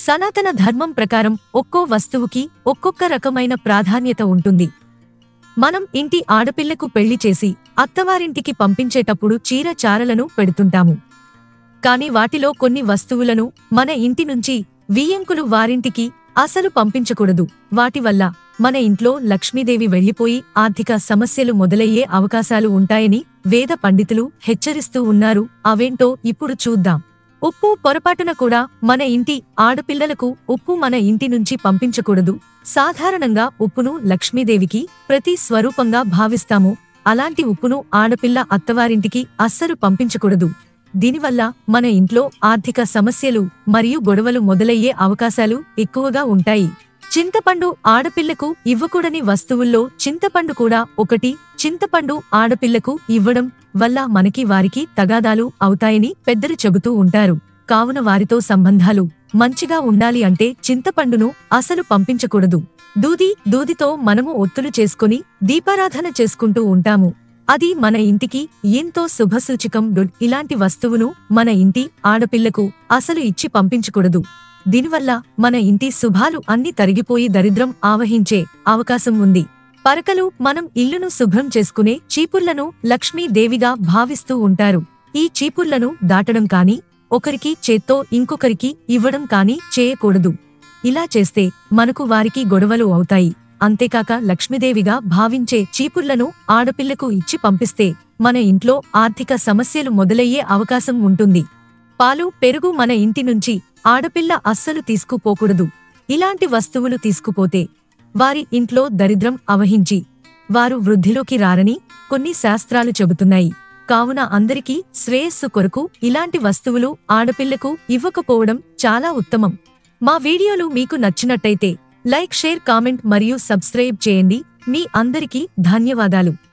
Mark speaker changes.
Speaker 1: సనాతన ధర్మం ప్రకారం ఒక్కో వస్తువుకి ఒక్కొక్క రకమైన ప్రాధాన్యత ఉంటుంది మనం ఇంటి ఆడపిల్లకు పెళ్లి చేసి అత్తవారింటికి పంపించేటప్పుడు చీర చారలను పెడుతుంటాము కాని వాటిలో కొన్ని వస్తువులను మన ఇంటి నుంచి వియ్యంకులు వారింటికి అసలు పంపించకూడదు వాటి వల్ల మన ఇంట్లో లక్ష్మీదేవి వెళ్లిపోయి ఆర్థిక సమస్యలు మొదలయ్యే అవకాశాలు ఉంటాయని వేద పండితులు హెచ్చరిస్తూ ఉన్నారు అవేంటో ఇప్పుడు చూద్దాం ఉప్పు పొరపాటున కూడా మన ఇంటి ఆడపిల్లలకు ఉప్పు మన ఇంటి నుంచి పంపించకూడదు సాధారణంగా ఉప్పును లక్ష్మీదేవికి ప్రతి స్వరూపంగా భావిస్తాము అలాంటి ఉప్పును ఆడపిల్ల అత్తవారింటికి అస్సలు పంపించకూడదు దీనివల్ల మన ఇంట్లో ఆర్థిక సమస్యలు మరియు గొడవలు మొదలయ్యే అవకాశాలు ఎక్కువగా ఉంటాయి చింతపండు ఆడపిల్లకు ఇవ్వకూడని వస్తువుల్లో చింతపండు కూడా ఒకటి చింతపండు ఆడపిల్లకు ఇవ్వడం వల్ల మనకి వారికి తగాదాలు అవుతాయని పెద్దలు చెబుతూ ఉంటారు కావున వారితో సంబంధాలు మంచిగా ఉండాలి అంటే చింతపండును అసలు పంపించకూడదు దూది దూదితో మనము ఒత్తులు చేసుకుని దీపారాధన చేసుకుంటూ ఉంటాము అది మన ఇంటికి ఎంతో శుభసూచకం డుడ్ ఇలాంటి వస్తువును మన ఇంటి ఆడపిల్లకు అసలు ఇచ్చి పంపించకూడదు దీనివల్ల మన ఇంటి శుభాలు అన్ని తరిగిపోయి దరిద్రం ఆవహించే అవకాశం ఉంది పరకలు మనం ఇల్లును శుభ్రం చేసుకునే చీపుర్లను లక్ష్మీదేవిగా భావిస్తూ ఉంటారు ఈ చీపుర్లను దాటడం కాని ఒకరికి చేత్తో ఇంకొకరికి ఇవ్వడం కాని చేయకూడదు ఇలా చేస్తే మనకు వారికి గొడవలు అవుతాయి అంతేకాక లక్ష్మీదేవిగా భావించే చీపుర్లను ఆడపిల్లకు ఇచ్చి పంపిస్తే మన ఇంట్లో ఆర్థిక సమస్యలు మొదలయ్యే అవకాశం ఉంటుంది పాలు పెరుగు మన ఇంటి నుంచి ఆడపిల్ల అస్సలు తీసుకుపోకూడదు ఇలాంటి వస్తువులు తీసుకుపోతే వారి ఇంట్లో దరిద్రం అవహించి వారు వృద్ధిలోకి రారని కొన్ని శాస్త్రాలు చెబుతున్నాయి కావున అందరికీ శ్రేయస్సు కొరకు ఇలాంటి వస్తువులు ఆడపిల్లకు ఇవ్వకపోవడం చాలా ఉత్తమం మా వీడియోలు మీకు నచ్చినట్టయితే లైక్ షేర్ కామెంట్ మరియు సబ్స్క్రైబ్ చేయండి మీ అందరికీ ధన్యవాదాలు